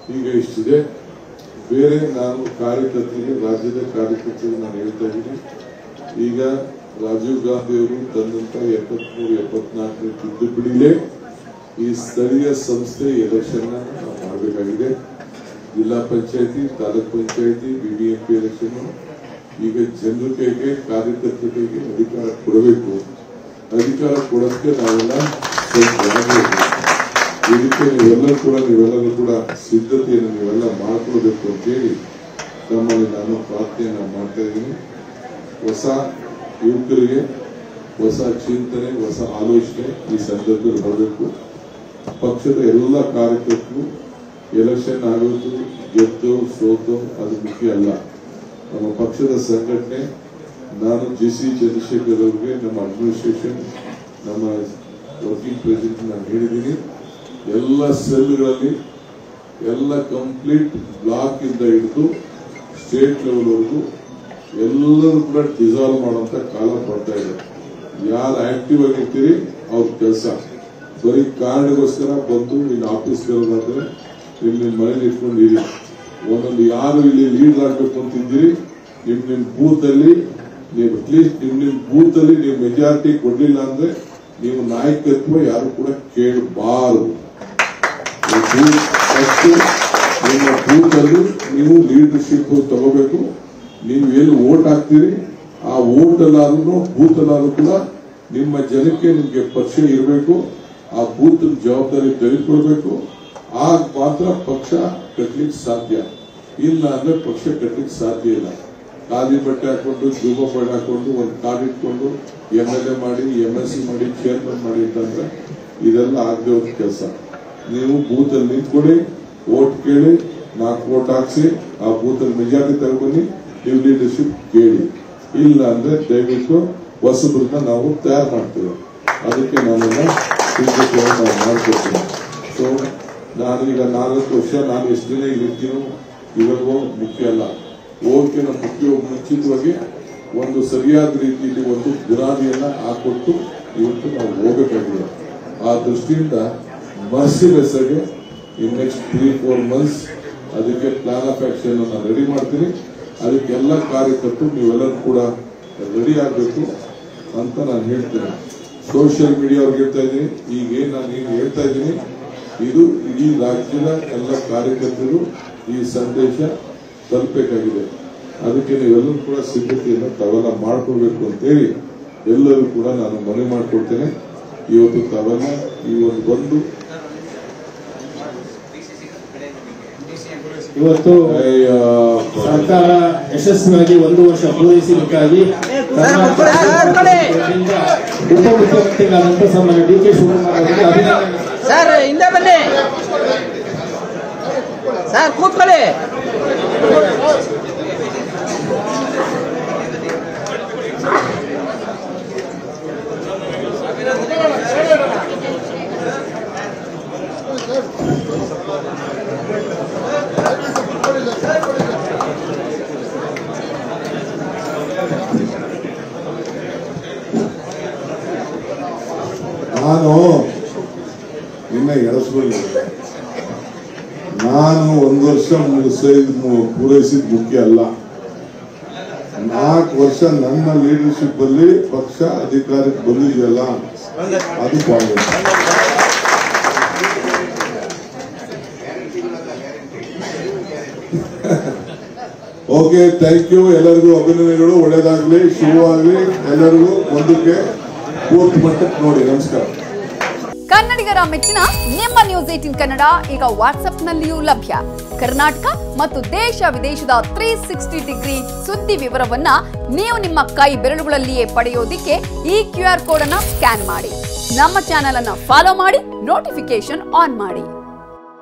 ಈಗ ಇಷ್ಟಿದೆ ಬೇರೆ ನಾನು ಕಾರ್ಯಕರ್ತರಿಗೆ ರಾಜ್ಯದ ಕಾರ್ಯಕರ್ತರಿಗೆ ನಾನು ಹೇಳ್ತಾ ಇದ್ದೀನಿ ಈಗ ರಾಜೀವ್ ಗಾಂಧಿ ಅವರು ತಂದಂತ ಎಪ್ಪತ್ಮೂರು ಎಪ್ಪತ್ನಾಲ್ಕನೇ ತಿದ್ದುಪಡಿಲೇ ಈ ಸ್ಥಳೀಯ ಸಂಸ್ಥೆ ಎಲೆಕ್ಷನ್ ನಾವು ಮಾಡಬೇಕಾಗಿದೆ ಜಿಲ್ಲಾ ಪಂಚಾಯತಿ ತಾಲೂಕ್ ಪಂಚಾಯತಿ ಬಿಬಿಎಂಪಿ ಎಲೆಕ್ಷನ್ ಈಗ ಜನರ ಕೈಗೆ ಕಾರ್ಯಕರ್ತರ ಕೈಗೆ ಅಧಿಕಾರ ಕೊಡಬೇಕು ಅಧಿಕಾರ ಕೊಡೋದಕ್ಕೆ ನಾವೆಲ್ಲ ಆಗಬೇಕು ಇದಕ್ಕೆ ನೀವೆಲ್ಲ ಕೂಡ ನೀವೆಲ್ಲರೂ ಕೂಡ ಸಿದ್ಧತೆಯನ್ನು ನೀವೆಲ್ಲ ಮಾಡ್ಕೊಳ್ಬೇಕು ಅಂತೇಳಿ ತಮ್ಮಲ್ಲಿ ನಾನು ಪ್ರಾರ್ಥನೆಯನ್ನ ಮಾಡ್ತಾ ಇದ್ದೀನಿ ಹೊಸ ಯುವಕರಿಗೆ ಹೊಸ ಚಿಂತನೆ ಹೊಸ ಆಲೋಚನೆ ಈ ಸಂದರ್ಭದಲ್ಲಿ ಬರಬೇಕು ಪಕ್ಷದ ಎಲ್ಲ ಕಾರ್ಯಕರ್ತರು ಎಲೆಕ್ಷನ್ ಆಗೋದು ಗೆದ್ದು ಸೋತು ಅದು ಮುಖ್ಯ ಅಲ್ಲ ನಮ್ಮ ಪಕ್ಷದ ಸಂಘಟನೆ ನಾನು ಜಿ ಸಿ ಚಂದ್ರಶೇಖರ್ ಅವರಿಗೆ ನಮ್ಮ ಅಡ್ಮಿನಿಸ್ಟ್ರೇಷನ್ ನಮ್ಮ ವರ್ಕಿಂಗ್ ಪ್ರೆಸಿಡೆಂಟ್ ನಾನು ಹೇಳಿದ್ದೀನಿ ಎಲ್ಲ ಸೆಲ್ಗಳಲ್ಲಿ ಎಲ್ಲ ಕಂಪ್ಲೀಟ್ ಬ್ಲಾಕ್ ಇಂದ ಹಿಡಿದು ಸ್ಟೇಟ್ ಲೆವೆಲ್ ವರೆಗೂ ಎಲ್ಲರೂ ಕೂಡ ಡಿಸಾಲ್ವ್ ಮಾಡುವಂತ ಕಾಲ ಬರ್ತಾ ಇದೆ ಯಾರು ಆಕ್ಟಿವ್ ಆಗಿರ್ತೀರಿ ಅವ್ರ ಕೆಲಸ ಬರೀ ಕಾರಣಗೋಸ್ಕರ ಬಂದು ಇನ್ನು ಆಫೀಸ್ ಬರೋದಾದ್ರೆ ಇಲ್ಲಿ ನಿಮ್ಮ ಮನೇಲಿ ಇಟ್ಕೊಂಡಿರಿ ಒಂದೊಂದು ಯಾರು ಇಲ್ಲಿ ಲೀಡರ್ ಆಗ್ಬೇಕು ಅಂತಿದ್ದೀರಿ ನಿಮ್ ನಿಮ್ ಬೂತ್ ಅಲ್ಲಿ ನೀವು ಅಟ್ಲೀಸ್ಟ್ ನಿಮ್ ನಿಮ್ ಬೂತ್ ಅಲ್ಲಿ ನೀವು ಮೆಜಾರಿಟಿ ಕೊಡ್ಲಿಲ್ಲ ಅಂದ್ರೆ ನೀವು ನಾಯಕತ್ವ ಯಾರು ಕೂಡ ಕೇಳಬಾರದು ಫಸ್ಟ್ ನಿಮ್ಮ ಬೂತ್ ಅಲ್ಲಿ ನೀವು ಲೀಡರ್ಶಿಪ್ ತಗೋಬೇಕು ನೀವು ಎಲ್ಲಿ ಓಟ್ ಹಾಕ್ತೀರಿ ಆ ಓಟ್ ಅಲ್ಲಾದ್ರೂ ಬೂತ್ ಅಲ್ಲಾದ್ರೂ ಕೂಡ ನಿಮ್ಮ ಜನಕ್ಕೆ ನಿಮ್ಗೆ ಪರಿಚಯ ಇರಬೇಕು ಆ ಬೂತ್ ಜವಾಬ್ದಾರಿ ತೆಗೆದುಕೊಳ್ಬೇಕು ಆಗ ಮಾತ್ರ ಪಕ್ಷ ಕಟ್ಲಿಕ್ಕೆ ಸಾಧ್ಯ ಇಲ್ಲ ಅಂದ್ರೆ ಪಕ್ಷ ಕಟ್ಲಿಕ್ಕೆ ಸಾಧ್ಯ ಇಲ್ಲ ಖಾದಿ ಬಟ್ಟೆ ಹಾಕೊಂಡು ಜೂಬ ಬಟ್ಟೆ ಹಾಕೊಂಡು ಒಂದು ಕಾರ್ಡ್ ಇಟ್ಕೊಂಡು ಎಂ ಎಲ್ ಎ ಮಾಡಿ ಎಂ ಎಸ್ ಸಿ ಮಾಡಿ ಚೇರ್ಮನ್ ಮಾಡಿ ಅಂತಂದ್ರೆ ಇದೆಲ್ಲ ಆಗದೆ ಹೋದ ಕೆಲಸ ನೀವು ಬೂತ್ ಅಲ್ಲಿ ನಿಂತ್ಕೊಳ್ಳಿ ಓಟ್ ಕೇಳಿ ನಾಲ್ಕು ಓಟ್ ಹಾಕ್ಸಿ ಆ ಬೂತ್ ಅಲ್ಲಿ ಮೆಜಾರಿಟಿ ತಗೊಂಡು ನೀವು ಲೀಡರ್ಶಿಪ್ ಕೇಳಿ ಇಲ್ಲ ಅಂದ್ರೆ ದಯವಿಟ್ಟು ಹೊಸಬ್ರನ್ನ ನಾವು ತಯಾರು ಮಾಡ್ತೇವೆ ಅದಕ್ಕೆ ನಾನೆಲ್ಲ ಸಿದ್ಧತೆಯನ್ನು ನಾವು ಮಾಡ್ಕೊಡ್ತೀನಿ ಸೊ ನಾನೀಗ ನಾಲ್ಕು ವರ್ಷ ನಾನು ಎಷ್ಟು ದಿನ ಇಲ್ಲಿ ಇರ್ತೀನೋ ಇವಾಗೂ ಮುಖ್ಯ ಅಲ್ಲ ಹೋಗಕ್ಕಿಂತ ಮುಖ್ಯ ಮುಂಚಿತವಾಗಿ ಒಂದು ಸರಿಯಾದ ರೀತಿಯಲ್ಲಿ ಒಂದು ಬುನಾದಿಯನ್ನ ಹಾಕೊಟ್ಟು ಇವತ್ತು ನಾವು ಹೋಗಬೇಕಾಗಿದೆ ಆ ದೃಷ್ಟಿಯಿಂದ ಮರ್ಸಿಲೆಸ್ ಆಗಿ in next three four months ಅದಕ್ಕೆ ಪ್ಲಾನ್ ಆಫ್ ಆಕ್ಷನ್ ನಾನು ರೆಡಿ ಮಾಡ್ತೀನಿ ಅದಕ್ಕೆ ಎಲ್ಲ ಕಾರ್ಯಕರ್ತರು ನೀವೆಲ್ಲರೂ ಕೂಡ ರೆಡಿ ಆಗಬೇಕು ಅಂತ ನಾನು ಹೇಳ್ತೇನೆ ಸೋಷಿಯಲ್ ಮೀಡಿಯಾ ಅವ್ರಿಗೆ ಹೇಳ್ತಾ ಇದ್ದೀನಿ ಈಗ ಏನ್ ನಾನು ಏನು ಹೇಳ್ತಾ ಇದ್ದೀನಿ ಇದು ಇಡೀ ರಾಜ್ಯದ ಎಲ್ಲ ಕಾರ್ಯಕರ್ತರು ಈ ಸಂದೇಶ ತಲುಪಬೇಕಾಗಿದೆ ಅದಕ್ಕೆ ನೀವೆಲ್ಲರೂ ಕೂಡ ಸಿದ್ಧತೆಯನ್ನು ತಾವೆಲ್ಲ ಮಾಡ್ಕೊಳ್ಬೇಕು ಅಂತೇಳಿ ಎಲ್ಲರೂ ಕೂಡ ನಾನು ಮನವಿ ಮಾಡ್ಕೊಡ್ತೇನೆ ಇವತ್ತು ತಾವೆಲ್ಲ ಈ ಒಂದು ಬಂದು ಇವತ್ತು ಅಯ್ಯ, ಸರ್ಕಾರ ಯಶಸ್ವಿಯಾಗಿ ಒಂದು ವರ್ಷ ಪೂರೈಸಲಿಕ್ಕಾಗಿ ಕರ್ನಾಟಕ ಸರ್ಕಾರದಿಂದ ಉಪಮುಖ್ಯಮಂತ್ರಿಗಳಾದಂತಹ ಸನ್ಮಾನ್ಯ ಡಿ ಕೆ ಶಿವಕುಮಾರ್ ಅವರಿಗೆ ಅಭಿನಂದನೆ ಸರ್ ಹಿಂದೆ ಬನ್ನಿ ಸರ್ ಕೂತ್ಕೊಳ್ಳಿ ನಾನು ನಿನ್ನ ಎಳಸ್ಕೊಳ್ಳಿ ನಾನು ಒಂದು ವರ್ಷ ಮುಗಿಸಿದ ಪೂರೈಸಿದ ಮುಖ್ಯ ಅಲ್ಲ ನಾಲ್ಕು ವರ್ಷ ನನ್ನ ಲೀಡರ್ಶಿಪ್ ಅಲ್ಲಿ ಪಕ್ಷ ಅಧಿಕಾರಕ್ಕೆ ಬಂದಿದೆಯಲ್ಲ ಅದು ಪಾಯಿಂಟ್ ಓಕೆ ಥ್ಯಾಂಕ್ ಯು ಎಲ್ಲರಿಗೂ ಅಭಿನಂದನೆಗಳು ಒಳ್ಳೇದಾಗ್ಲಿ ಶುಭವಾಗ್ಲಿ ಎಲ್ಲರಿಗೂ ಮುಂದಕ್ಕೆ ಪೂರ್ತಿ ಮಟ್ಟಕ್ಕೆ ನೋಡಿ ನಮಸ್ಕಾರ ಕನ್ನಡಿಗರ ಮೆಚ್ಚಿನ ನಿಮ್ಮ ನ್ಯೂಸ್ ಏಟಿನ್ ಕನ್ನಡ ಈಗ ವಾಟ್ಸ್ಆಪ್ನಲ್ಲಿಯೂ ಲಭ್ಯ ಕರ್ನಾಟಕ ಮತ್ತು ದೇಶ ವಿದೇಶದ ತ್ರೀ ಸಿಕ್ಸ್ಟಿ ಡಿಗ್ರಿ ಸುದ್ದಿ ವಿವರವನ್ನ ನೀವು ನಿಮ್ಮ ಕೈ ಬೆರಳುಗಳಲ್ಲಿಯೇ ಪಡೆಯೋದಿಕ್ಕೆ ಈ ಕ್ಯೂ ಆರ್ ಕೋಡ್ ಅನ್ನ ಸ್ಕ್ಯಾನ್ ಮಾಡಿ ನಮ್ಮ ಚಾನೆಲ್ ಅನ್ನ ಫಾಲೋ ಮಾಡಿ ನೋಟಿಫಿಕೇಶನ್ ಆನ್ ಮಾಡಿ